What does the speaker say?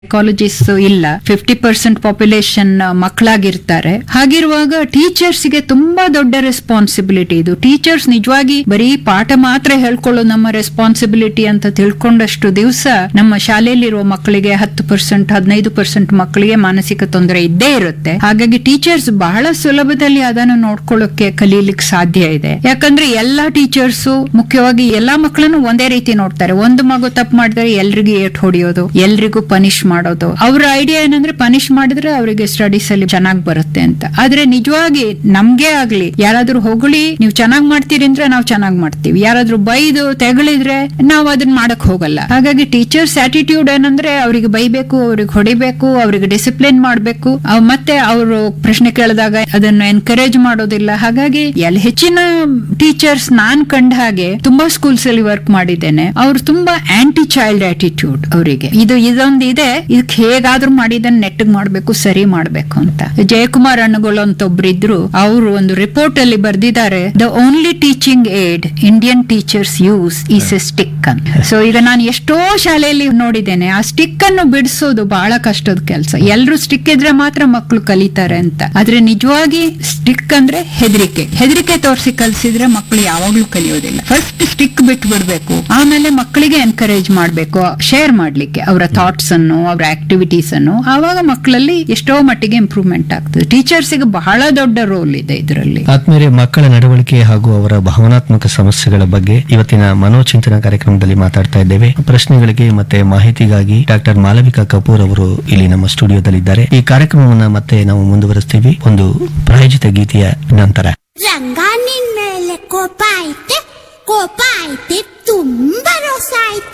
psychologist ಇಲ್ಲ fifty percent population ಮಕ್ಕಳಾಗಿರ್ತಾರೆ ಹಾಗಿರುವಾಗ teachers ಗೆ ತುಂಬಾ ದೊಡ್ಡ ರೆಸ್ಪಾನ್ಸಿಬಿಲಿಟಿ ಇದು ಟೀಚರ್ಸ್ ನಿಜವಾಗಿ ಬರೀ ಪಾಠ ಮಾತ್ರ ಹೇಳ್ಕೊಳ್ಳೋ ನಮ್ಮ ರೆಸ್ಪಾನ್ಸಿಬಿಲಿಟಿ ಅಂತ ತಿಳ್ಕೊಂಡಷ್ಟು ದಿವಸ ನಮ್ಮ ಶಾಲೆಯಲ್ಲಿರುವ ಮಕ್ಕಳಿಗೆ ಹತ್ತು ಪರ್ಸೆಂಟ್ ಹದಿನೈದು ಪರ್ಸೆಂಟ್ ಮಕ್ಕಳಿಗೆ ಮಾನಸಿಕ ತೊಂದರೆ ಇದ್ದೇ ಇರುತ್ತೆ ಹಾಗಾಗಿ ಟೀಚರ್ಸ್ ಬಹಳ ಸುಲಭದಲ್ಲಿ ಅದನ್ನು ನೋಡ್ಕೊಳ್ಳೋಕೆ ಕಲೀಲಿಕ್ಕೆ ಸಾಧ್ಯ ಇದೆ ಯಾಕಂದ್ರೆ ಎಲ್ಲಾ ಟೀಚರ್ಸ್ ಮುಖ್ಯವಾಗಿ ಎಲ್ಲಾ ಮಕ್ಕಳನ್ನು ಒಂದೇ ರೀತಿ ನೋಡ್ತಾರೆ ಒಂದು ಮಗು ತಪ್ಪು ಮಾಡಿದ್ರೆ ಎಲ್ರಿಗೂ ಏಟ್ ಹೊಡಿಯೋದು ಎಲ್ರಿಗೂ ಪನಿಷ್ ಮಾಡೋದು ಅವ್ರ ಐಡಿಯಾ ಏನಂದ್ರೆ ಪನಿಷ್ ಮಾಡಿದ್ರೆ ಅವರಿಗೆ ಸ್ಟಡೀಸ್ ಅಲ್ಲಿ ಚೆನ್ನಾಗಿ ಬರುತ್ತೆ ಅಂತ ಆದ್ರೆ ನಿಜವಾಗಿ ನಮ್ಗೆ ಆಗ್ಲಿ ಯಾರಾದ್ರೂ ಹೊಗಳಿ ನೀವು ಚೆನ್ನಾಗ್ ಮಾಡ್ತೀರಿ ಅಂದ್ರೆ ನಾವು ಚೆನ್ನಾಗ್ ಮಾಡ್ತೀವಿ ಯಾರಾದ್ರೂ ಬೈದು ತೆಗಳಿದ್ರೆ ನಾವು ಅದನ್ನ ಮಾಡಕ್ ಹೋಗಲ್ಲ ಹಾಗಾಗಿ ಟೀಚರ್ಸ್ ಆಟಿಟ್ಯೂಡ್ ಏನಂದ್ರೆ ಅವ್ರಿಗೆ ಬೈಬೇಕು ಅವ್ರಿಗೆ ಹೊಡಿಬೇಕು ಅವ್ರಿಗೆ ಡಿಸಿಪ್ಲಿನ್ ಮಾಡ್ಬೇಕು ಅವ್ ಮತ್ತೆ ಅವರು ಪ್ರಶ್ನೆ ಕೇಳಿದಾಗ ಅದನ್ನು ಎನ್ಕರೇಜ್ ಮಾಡೋದಿಲ್ಲ ಹಾಗಾಗಿ ಎಲ್ ಹೆಚ್ಚಿನ ಟೀಚರ್ಸ್ ನಾನ್ ಕಂಡ ಹಾಗೆ ತುಂಬಾ ಸ್ಕೂಲ್ಸ್ ಅಲ್ಲಿ ವರ್ಕ್ ಮಾಡಿದ್ದೇನೆ ಅವ್ರು ತುಂಬಾ ಆಂಟಿ ಚೈಲ್ಡ್ ಆಟಿಟ್ಯೂಡ್ ಅವರಿಗೆ ಇದು ಇದೊಂದು ಇದೆ ಇದಕ್ಕೆ ಹೇಗಾದ್ರೂ ಮಾಡಿ ಇದನ್ನ ನೆಟ್ಟಗ್ ಮಾಡ್ಬೇಕು ಸರಿ ಮಾಡ್ಬೇಕು ಅಂತ ಜಯಕುಮಾರ್ ಅಣ್ಣಗಳು ಅಂತ ಒಬ್ರು ಇದ್ರು ಅವರು ಒಂದು ರಿಪೋರ್ಟ್ ಅಲ್ಲಿ ಬರ್ದಿದ್ದಾರೆ the only teaching aid Indian teachers use is a stick ಅಂತ ಸೊ ಈಗ ನಾನು ಎಷ್ಟೋ ಶಾಲೆಯಲ್ಲಿ ನೋಡಿದ್ದೇನೆ ಆ ಸ್ಟಿಕ್ ಅನ್ನು ಬಿಡಿಸೋದು ಬಹಳ ಕಷ್ಟದ ಕೆಲಸ ಎಲ್ರು ಸ್ಟಿಕ್ ಇದ್ರೆ ಮಾತ್ರ ಮಕ್ಕಳು ಕಲಿತಾರೆ ಅಂತ ಆದ್ರೆ ನಿಜವಾಗಿ ಸ್ಟಿಕ್ ಅಂದ್ರೆ ಹೆದರಿಕೆ ಹೆದರಿಕೆ ತೋರಿಸಿ ಕಲಿಸಿದ್ರೆ ಮಕ್ಕಳು ಯಾವಾಗ್ಲೂ ಕಲಿಯೋದಿಲ್ಲ ಫಸ್ಟ್ ಸ್ಟಿಕ್ ಬಿಟ್ಟು ಬಿಡ್ಬೇಕು ಆಮೇಲೆ ಮಕ್ಕಳಿಗೆ ಎನ್ಕರೇಜ್ ಮಾಡ್ಬೇಕು ಶೇರ್ ಮಾಡ್ಲಿಕ್ಕೆ ಅವರ ಥಾಟ್ಸ್ ಅನ್ನು ಅವರ ಆಕ್ಟಿವಿಟೀಸ್ ಅನ್ನು ಆವಾಗ ಮಕ್ಕಳಲ್ಲಿ ಎಷ್ಟೋ ಮಟ್ಟಿಗೆ ಇಂಪ್ರೂವ್ಮೆಂಟ್ ಆಗ್ತದೆ ಟೀಚರ್ಸ್ ಗೆ ಬಹಳ ದೊಡ್ಡ ರೋಲ್ ಇದೆ ಇದರಲ್ಲಿ ಆತ್ಮೀಯರೇ ಮಕ್ಕಳ ನಡವಳಿಕೆ ಹಾಗೂ ಅವರ ಭಾವನಾತ್ಮಕ ಸಮಸ್ಯೆಗಳ ಬಗ್ಗೆ ಇವತ್ತಿನ ಮನೋಚಿಂತನ ಕಾರ್ಯಕ್ರಮದಲ್ಲಿ ಮಾತಾಡ್ತಾ ಇದ್ದೇವೆ ಪ್ರಶ್ನೆಗಳಿಗೆ ಮತ್ತೆ ಮಾಹಿತಿಗಾಗಿ ಡಾಕ್ಟರ್ ಮಾಲವಿಕಾ ಕಪೂರ್ ಅವರು ಇಲ್ಲಿ ನಮ್ಮ ಸ್ಟುಡಿಯೋದಲ್ಲಿದ್ದಾರೆ ಈ ಕಾರ್ಯಕ್ರಮವನ್ನ ಮತ್ತೆ ನಾವು ಮುಂದುವರಿಸ್ತೀವಿ ಒಂದು ಪ್ರಾಯೋಜಿತ ಗೀತೆಯ ನಂತರ ರಂಗ ನಿನ್ ಮೇಲೆ ಕೋಪ ಐತೆ ಕೋಪ ಐತೆ ತುಂಬಾ ರೋಸ ಐತೆ